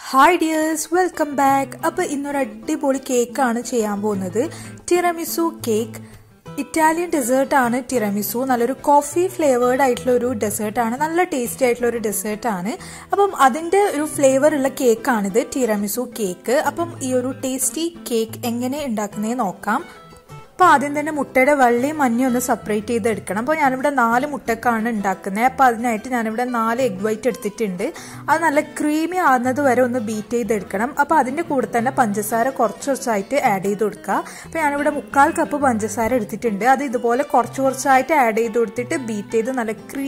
hi dears welcome back അപ്പോൾ ഇന്നൊരു അടിപൊളി കേക്കാണ് ചെയ്യാൻ പോകുന്നത് ടിറമിസു കേക്ക് ഇറ്റാലിയൻ ഡെസേർട്ട് ആണ് ടിറമിസു നല്ലൊരു കോഫി ഫ്ലേവേർഡ് ആയിട്ടുള്ള ഒരു ഡെസേർട്ട് ആണ് നല്ല ടേസ്റ്റി ആയിട്ടുള്ള ഒരു ഡെസേർട്ട് ആണ് അപ്പം അതിന്റെ ഒരു ഫ്ലേവർ ഉള്ള കേക്കാണിത് ടിറമിസു കേക്ക് അപ്പം ഈ ഒരു ടേസ്റ്റി കേക്ക് എങ്ങനെ ഉണ്ടാക്കുന്നതെന്ന് നോക്കാം അപ്പോൾ ആദ്യം തന്നെ മുട്ടയുടെ വെള്ളയും മഞ്ഞയും ഒന്ന് സെപ്പറേറ്റ് ചെയ്ത് എടുക്കണം അപ്പോൾ ഞാനിവിടെ നാല് മുട്ടക്കാണ് ഉണ്ടാക്കുന്നത് അപ്പോൾ അതിനായിട്ട് ഞാനിവിടെ നാല് എഗ് വൈറ്റ് എടുത്തിട്ടുണ്ട് അത് നല്ല ക്രീമി ആകുന്നത് വരെ ഒന്ന് ബീറ്റ് ചെയ്തെടുക്കണം അപ്പോൾ അതിൻ്റെ കൂടെ തന്നെ പഞ്ചസാര കുറച്ച് കുറച്ചായിട്ട് ആഡ് ചെയ്ത് കൊടുക്കുക അപ്പോൾ ഞാനിവിടെ മുക്കാൽ കപ്പ് പഞ്ചസാര എടുത്തിട്ടുണ്ട് അത് ഇതുപോലെ കുറച്ച് കുറച്ചായിട്ട് ആഡ് ചെയ്ത് കൊടുത്തിട്ട് ബീറ്റ് ചെയ്ത് നല്ല ക്രീ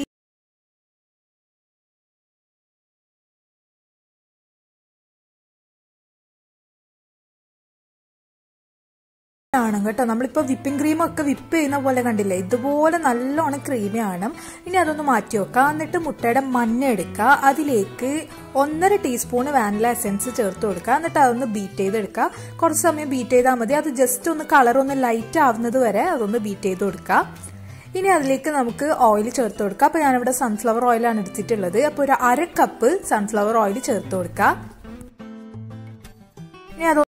ആണ് കേട്ടോ നമ്മളിപ്പോൾ വിപ്പിംഗ് ക്രീം ഒക്കെ വിപ്പ് ചെയ്യുന്ന പോലെ കണ്ടില്ലേ ഇതുപോലെ നല്ലോണം ക്രീമി ആണ് ഇനി അതൊന്ന് മാറ്റി വെക്കാം എന്നിട്ട് മുട്ടയുടെ മഞ്ഞ എടുക്കുക അതിലേക്ക് ഒന്നര ടീസ്പൂൺ വാനില എസെൻസ് ചേർത്ത് കൊടുക്കുക എന്നിട്ട് അതൊന്ന് ബീറ്റ് ചെയ്തെടുക്കുക കുറച്ച് സമയം ബീറ്റ് ചെയ്താൽ മതി അത് ജസ്റ്റ് ഒന്ന് കളർ ഒന്ന് ലൈറ്റ് ആവുന്നത് വരെ അതൊന്ന് ബീറ്റ് ചെയ്ത് കൊടുക്കുക ഇനി അതിലേക്ക് നമുക്ക് ഓയിൽ ചേർത്ത് കൊടുക്കുക അപ്പോൾ ഞാനിവിടെ സൺഫ്ലവർ ഓയിലാണ് എടുത്തിട്ടുള്ളത് അപ്പോൾ ഒരു അര കപ്പ് സൺഫ്ലവർ ഓയിൽ ചേർത്ത് കൊടുക്കുക ഇനി അത്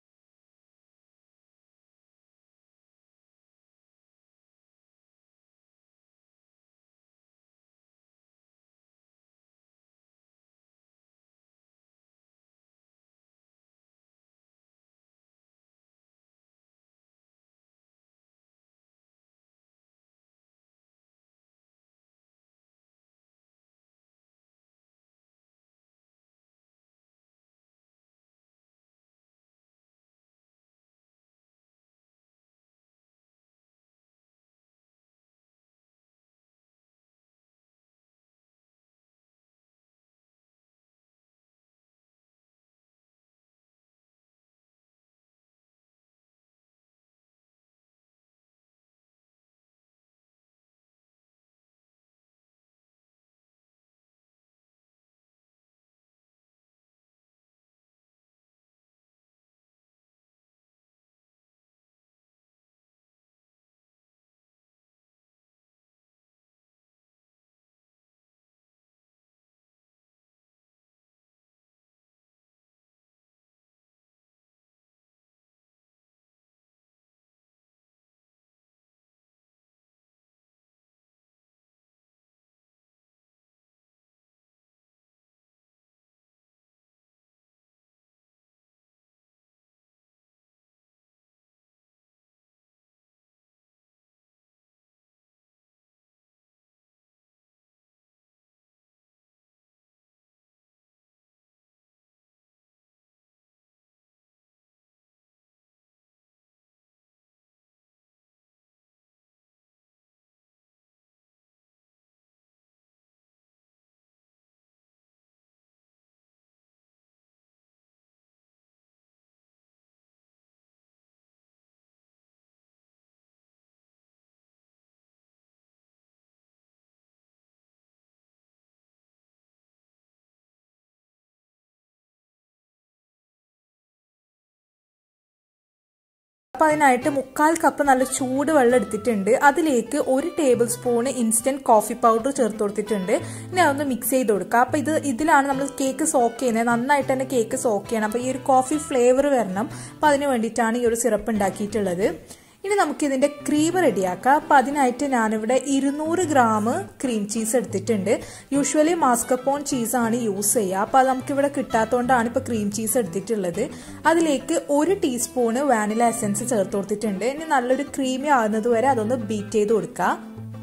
അപ്പോൾ അതിനായിട്ട് മുക്കാൽ കപ്പ് നല്ല ചൂട് വെള്ളം എടുത്തിട്ടുണ്ട് അതിലേക്ക് ഒരു table spoon instant coffee powder ചേർത്ത് കൊടുത്തിട്ടുണ്ട് ഇനി അതൊന്ന് മിക്സ് ചെയ്ത് കൊടുക്കുക അപ്പോൾ ഇത് ഇതിലാണ് നമ്മൾ കേക്ക് സോക്ക് ചെയ്യുന്നത് നന്നായിട്ട് തന്നെ കേക്ക് സോക്ക് ചെയ്യണം അപ്പോൾ ഈ ഒരു കോഫി ഫ്ലേവർ വരണം അപ്പോൾ അതിന് വേണ്ടിയിട്ടാണ് ഈ ഒരു സിറപ്പ് ഉണ്ടാക്കിയിട്ടുള്ളത് ഇനി നമുക്ക് ഇതിന്റെ ക്രീം റെഡിയാക്കാം അപ്പം അതിനായിട്ട് ഞാനിവിടെ ഇരുന്നൂറ് ഗ്രാം ക്രീം ചീസ് എടുത്തിട്ടുണ്ട് യൂഷ്വലി മാസ്കപ്പോൺ ചീസാണ് യൂസ് ചെയ്യുക അപ്പം അത് നമുക്കിവിടെ കിട്ടാത്തതുകൊണ്ടാണ് ഇപ്പോൾ ക്രീം ചീസ് എടുത്തിട്ടുള്ളത് അതിലേക്ക് ഒരു ടീസ്പൂണ് വാനില എസൻസ് ചേർത്ത് കൊടുത്തിട്ടുണ്ട് ഇനി നല്ലൊരു ക്രീമി ആകുന്നത് വരെ അതൊന്ന് ബീറ്റ് ചെയ്ത് കൊടുക്കുക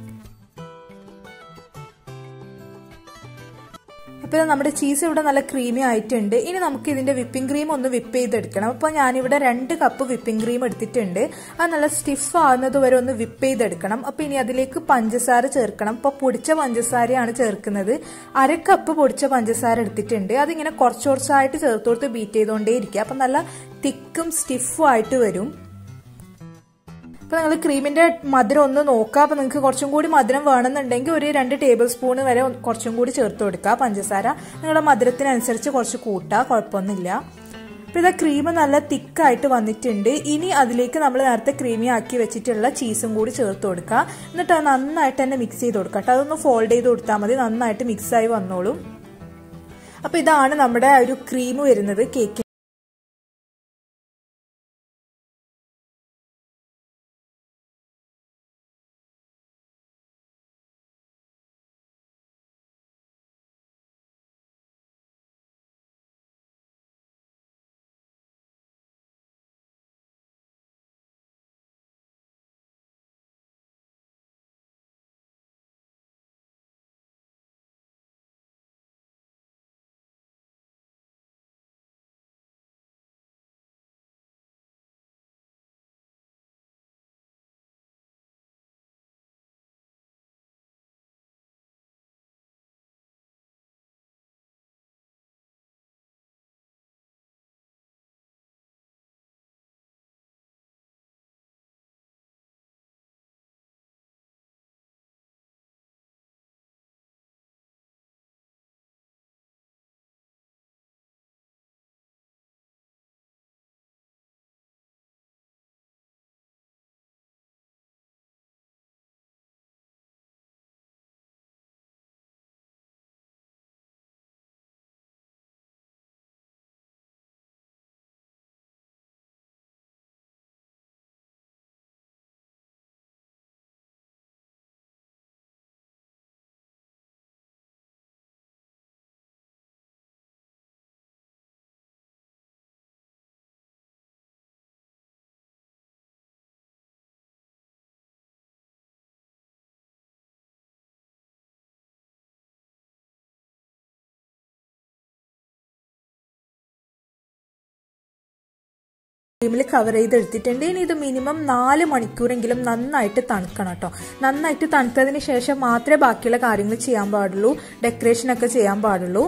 അപ്പോൾ നമ്മുടെ ചീസ് ഇവിടെ നല്ല ക്രീമി ആയിട്ടുണ്ട് ഇനി നമുക്ക് ഇതിന്റെ വിപ്പിംഗ് ക്രീം ഒന്ന് വിപ്പ് ചെയ്തെടുക്കണം അപ്പോൾ ഞാനിവിടെ രണ്ട് കപ്പ് വിപ്പിംഗ് ക്രീം എടുത്തിട്ടുണ്ട് അത് നല്ല സ്റ്റിഫ് ആകുന്നത് വരെ ഒന്ന് വിപ്പ് ചെയ്തെടുക്കണം അപ്പോൾ ഇനി അതിലേക്ക് പഞ്ചസാര ചേർക്കണം ഇപ്പോൾ പൊടിച്ച പഞ്ചസാരയാണ് ചേർക്കുന്നത് അര കപ്പ് പൊടിച്ച പഞ്ചസാര എടുത്തിട്ടുണ്ട് അതിങ്ങനെ കുറച്ച് കുറച്ചായിട്ട് ചേർത്ത് കൊടുത്ത് ബീറ്റ് ചെയ്തുകൊണ്ടേ ഇരിക്കുക അപ്പം നല്ല തിക്കും സ്റ്റിഫും ആയിട്ട് വരും അപ്പോൾ നിങ്ങൾ ക്രീമിന്റെ മധുരം ഒന്ന് നോക്കുക അപ്പോൾ നിങ്ങൾക്ക് കുറച്ചും കൂടി മധുരം വേണമെന്നുണ്ടെങ്കിൽ ഒരു രണ്ട് ടേബിൾ സ്പൂൺ വരെ കുറച്ചും കൂടി ചേർത്ത് കൊടുക്കുക പഞ്ചസാര നിങ്ങളുടെ മധുരത്തിനനുസരിച്ച് കുറച്ച് കൂട്ടുക കുഴപ്പമൊന്നുമില്ല അപ്പോൾ ഇതാ ക്രീം നല്ല തിക്കായിട്ട് വന്നിട്ടുണ്ട് ഇനി അതിലേക്ക് നമ്മൾ നേരത്തെ ക്രീമി ആക്കി വെച്ചിട്ടുള്ള ചീസും കൂടി ചേർത്ത് കൊടുക്കുക എന്നിട്ട് അത് നന്നായിട്ട് തന്നെ മിക്സ് ചെയ്ത് കൊടുക്കുക കേട്ടോ അതൊന്ന് ഫോൾഡ് ചെയ്ത് കൊടുത്താൽ മതി നന്നായിട്ട് മിക്സായി വന്നോളും അപ്പൊ ഇതാണ് നമ്മുടെ ഒരു ക്രീം വരുന്നത് കേക്ക് ക്രീമിൽ കവർ ചെയ്ത് എടുത്തിട്ടുണ്ട് ഇനി ഇത് മിനിമം നാല് മണിക്കൂറെങ്കിലും നന്നായിട്ട് തണുക്കണം കേട്ടോ നന്നായിട്ട് തണുത്തതിന് ശേഷം മാത്രമേ ബാക്കിയുള്ള കാര്യങ്ങൾ ചെയ്യാൻ പാടുള്ളൂ ഡെക്കറേഷൻ ഒക്കെ ചെയ്യാൻ പാടുള്ളൂ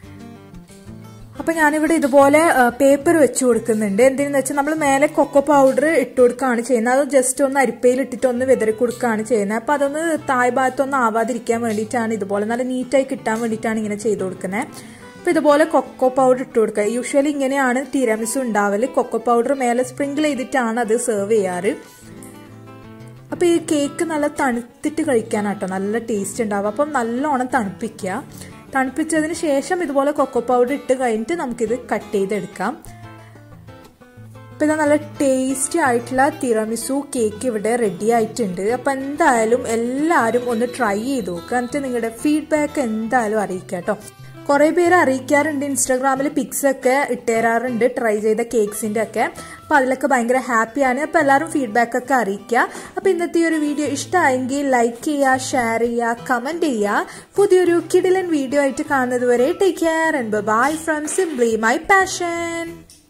അപ്പൊ ഞാനിവിടെ ഇതുപോലെ പേപ്പർ വെച്ച് കൊടുക്കുന്നുണ്ട് എന്തിനെന്ന് വെച്ചാൽ നമ്മൾ മേലെ കൊക്കോ പൗഡർ ഇട്ട് കൊടുക്കുകയാണ് ചെയ്യുന്നത് അത് ജസ്റ്റ് ഒന്ന് അരിപ്പയിൽ ഇട്ടിട്ട് ഒന്ന് വിതറി കൊടുക്കുകയാണ് ചെയ്യുന്നത് അപ്പൊ അതൊന്ന് തായ് ഭാഗത്തൊന്നും ആവാതിരിക്കാൻ വേണ്ടിയിട്ടാണ് ഇതുപോലെ നല്ല നീറ്റായി കിട്ടാൻ വേണ്ടിയിട്ടാണ് ഇങ്ങനെ ചെയ്ത് കൊടുക്കുന്നത് അപ്പൊ ഇതുപോലെ കൊക്കോ പൗഡർ ഇട്ട് കൊടുക്കുക യൂഷ്വലി ഇങ്ങനെയാണ് തിരമിസ് ഉണ്ടാവല് കൊക്കോ പൗഡർ മേലെ സ്പ്രിങ്കിൾ ചെയ്തിട്ടാണ് അത് സെർവ് ചെയ്യാറ് അപ്പൊ ഈ കേക്ക് നല്ല തണുത്തിട്ട് കഴിക്കാനാട്ടോ നല്ല ടേസ്റ്റ് ഉണ്ടാവും അപ്പം നല്ലോണം തണുപ്പിക്കുക തണുപ്പിച്ചതിന് ശേഷം ഇതുപോലെ കൊക്കോ പൗഡർ ഇട്ട് കഴിഞ്ഞിട്ട് നമുക്കിത് കട്ട് ചെയ്തെടുക്കാം ഇപ്പൊ ഇത് നല്ല ടേസ്റ്റി ആയിട്ടുള്ള തിറമിസു കേക്ക് ഇവിടെ റെഡി ആയിട്ടുണ്ട് അപ്പൊ എന്തായാലും എല്ലാവരും ഒന്ന് ട്രൈ ചെയ്ത് നോക്കുക എന്നിട്ട് നിങ്ങളുടെ ഫീഡ്ബാക്ക് എന്തായാലും അറിയിക്കുക കേട്ടോ കുറെ പേര് അറിയിക്കാറുണ്ട് ഇൻസ്റ്റാഗ്രാമിൽ പിക്സ് ഒക്കെ ഇട്ടുതരാറുണ്ട് ട്രൈ ചെയ്ത കേക്സിന്റെ ഒക്കെ അപ്പൊ അതിലൊക്കെ ഭയങ്കര ഹാപ്പിയാണ് അപ്പൊ എല്ലാവരും ഫീഡ്ബാക്ക് ഒക്കെ അറിയിക്കുക അപ്പൊ ഇന്നത്തെ ഈ ഒരു വീഡിയോ ഇഷ്ടമായെങ്കിൽ ലൈക്ക് ചെയ്യുക ഷെയർ ചെയ്യുക കമന്റ് ചെയ്യുക പുതിയൊരു കിടിലൻ വീഡിയോ ആയിട്ട് കാണുന്നത് വരെ take care and bye from simply my passion